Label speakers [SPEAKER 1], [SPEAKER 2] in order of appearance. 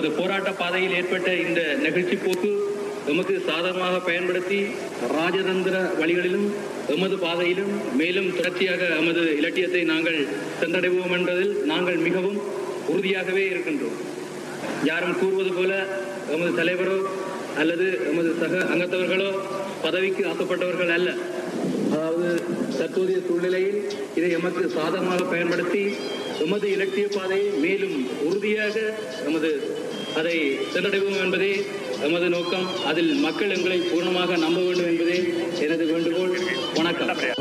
[SPEAKER 1] இந்த போராட்ட பாதையில் ஏற்பட்ட இந்த நெகிழ்ச்சி போக்கு எமக்கு சாதகமாக பயன்படுத்தி ராஜதந்திர வழிகளிலும் எமது பாதையிலும் மேலும் தொடர்ச்சியாக எமது இலட்சியத்தை நாங்கள் சென்றடைவோம் என்பதில் நாங்கள் மிகவும் உறுதியாகவே இருக்கின்றோம் யாரும் கூறுவது போல எமது தலைவரோ அல்லது எமது சக அங்கத்தவர்களோ பதவிக்கு ஆக்கப்பட்டவர்கள் அல்ல அதாவது தற்போதைய சூழ்நிலையில் இதை எமக்கு சாதகமாக பயன்படுத்தி எமது இலட்சிய பாதையை மேலும் உறுதியாக எமது அதை சென்றடைவோம் என்பதே எமது நோக்கம் அதில் மக்கள் எங்களை பூர்ணமாக நம்ப வேண்டும் என்பதே எனது வேண்டுகோள் வணக்கம்